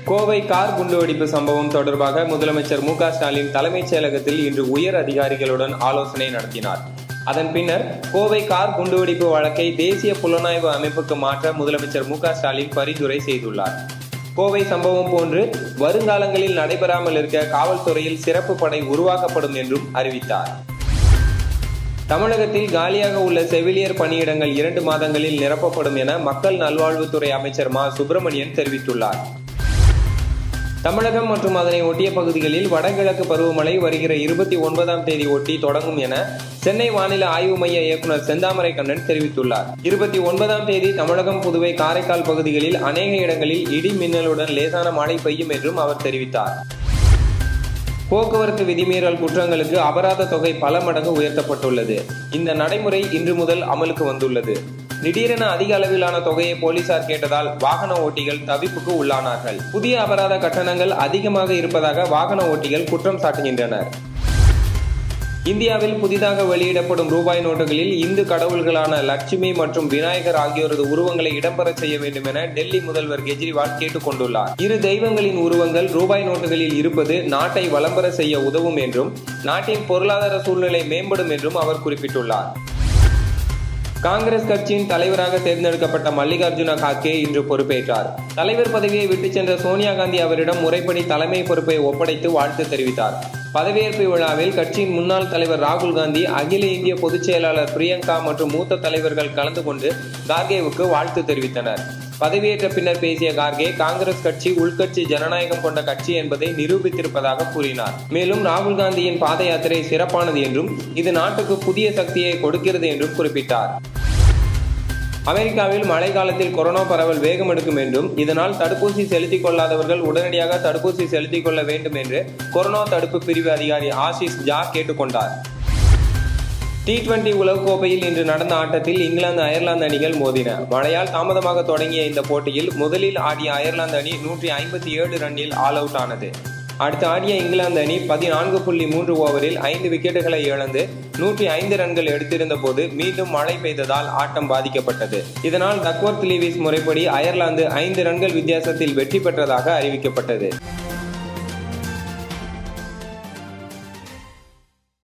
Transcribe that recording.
Kovai car குண்டுவெடிப்பு சம்பவம் தொடர்பாக முதலமைச்சர் மு க ஸ்டாலின் தலைமைச் செயலகத்தில் இன்று உயர் அதிகாரிகளுடன் ஆலோசனை நடத்தினார் அதன் பின்னர் கோவை கார் குண்டுவெடிப்பு வழக்கை தேசிய புலனாய்வு அமைப்புக்கு மாற்ற முதலமைச்சர் மு க ஸ்டாலின் பரிந்துரை செய்துள்ளார் கோவை சம்பவம் போன்று வருங்காலங்களில் நடைபெறாமல் இருக்க காவல்துறையில் சிறப்பு படை உருவாக்கப்படும் என்றும் அறிவித்தார் தமிழகத்தில் காலியாக உள்ள செவிலியர் பணியிடங்கள் இரண்டு மாதங்களில் நிரப்பப்படும் என மக்கள் நல்வாழ்வுத்துறை அமைச்சர் மா சுப்பிரமணியன் தெரிவித்துள்ளார் தமிழகம் மற்றும் அதனை ஒட்டிய பகுதிகளில் வடகிழக்கு பருவமழை வருகிற இருபத்தி ஒன்பதாம் தேதி ஒட்டி தொடங்கும் என சென்னை வானிலை ஆய்வு மைய இயக்குநர் செந்தாமரை கண்ணன் தெரிவித்துள்ளார் இருபத்தி ஒன்பதாம் தேதி தமிழகம் புதுவை காரைக்கால் பகுதிகளில் அநேக இடங்களில் இடி மின்னலுடன் லேசான மழை பெய்யும் என்றும் அவர் தெரிவித்தார் போக்குவரத்து விதிமீறல் குற்றங்களுக்கு அபராத தொகை பல மடங்கு உயர்த்தப்பட்டுள்ளது இந்த நடைமுறை இன்று முதல் அமலுக்கு வந்துள்ளது திடீரென அதிக அளவிலான தொகையை போலீசார் கேட்டதால் வாகன ஓட்டிகள் தவிப்புக்கு உள்ளானார்கள் புதிய அபராத கட்டணங்கள் அதிகமாக இருப்பதாக வாகன ஓட்டிகள் குற்றம் சாட்டுகின்றனர் இந்தியாவில் புதிதாக வெளியிடப்படும் ரூபாய் நோட்டுகளில் இந்து கடவுள்களான லட்சுமி மற்றும் விநாயகர் ஆகியோரது உருவங்களை இடம்பெற செய்ய வேண்டும் என டெல்லி முதல்வர் கெஜ்ரிவால் கேட்டுக் கொண்டுள்ளார் இரு தெய்வங்களின் உருவங்கள் ரூபாய் நோட்டுகளில் இருப்பது நாட்டை வளம்பெற செய்ய உதவும் என்றும் நாட்டின் பொருளாதார சூழ்நிலை மேம்படும் என்றும் அவர் குறிப்பிட்டுள்ளார் காங்கிரஸ் கட்சியின் தலைவராக தேர்ந்தெடுக்கப்பட்ட மல்லிகார்ஜுன கார்கே இன்று பொறுப்பேற்றார் தலைவர் பதவியை விட்டுச் சென்ற சோனியா காந்தி அவரிடம் முறைப்படி தலைமை பொறுப்பை ஒப்படைத்து வாழ்த்து தெரிவித்தார் பதவியேற்பு விழாவில் கட்சியின் முன்னாள் தலைவர் ராகுல் காந்தி அகில இந்திய பொதுச் செயலாளர் பிரியங்கா மற்றும் மூத்த தலைவர்கள் கலந்து கொண்டு கார்கேவுக்கு வாழ்த்து தெரிவித்தனர் பதவியேற்ற பின்னர் பேசிய கார்கே காங்கிரஸ் கட்சி உள்கட்சி ஜனநாயகம் கொண்ட கட்சி என்பதை நிரூபித்திருப்பதாக கூறினார் மேலும் ராகுல் காந்தியின் பாத யாத்திரை சிறப்பானது என்றும் இது நாட்டுக்கு புதிய சக்தியை கொடுக்கிறது என்றும் குறிப்பிட்டார் அமெரிக்காவில் மழை காலத்தில் கொரோனா பரவல் வேகம் எடுக்கும் என்றும் இதனால் தடுப்பூசி செலுத்திக் கொள்ளாதவர்கள் உடனடியாக தடுப்பூசி செலுத்திக் கொள்ள வேண்டும் என்று கொரோனா தடுப்பு பிரிவு அதிகாரி ஆசிஸ் ஜா கேட்டுக்கொண்டார் டி டுவெண்டி உலகக்கோப்பையில் இன்று நடந்த ஆட்டத்தில் இங்கிலாந்து அயர்லாந்து அணிகள் மோதின மழையால் தாமதமாக தொடங்கிய இந்த போட்டியில் முதலில் ஆடிய அயர்லாந்து அணி நூற்றி ஐம்பத்தி ஏழு ரன்னில் ஆல் அவுட் ஆனது அடுத்து ஆடிய இங்கிலாந்து அணி பதினான்கு புள்ளி மூன்று ஓவரில் ஐந்து விக்கெட்டுகளை இழந்து நூற்றி ஐந்து ரன்கள் எடுத்திருந்த போது மீண்டும் மழை பெய்ததால் ஆட்டம் பாதிக்கப்பட்டது இதனால் டக்வர்த் லீவிஸ் முறைப்படி அயர்லாந்து ஐந்து ரன்கள் வித்தியாசத்தில் வெற்றி பெற்றதாக அறிவிக்கப்பட்டது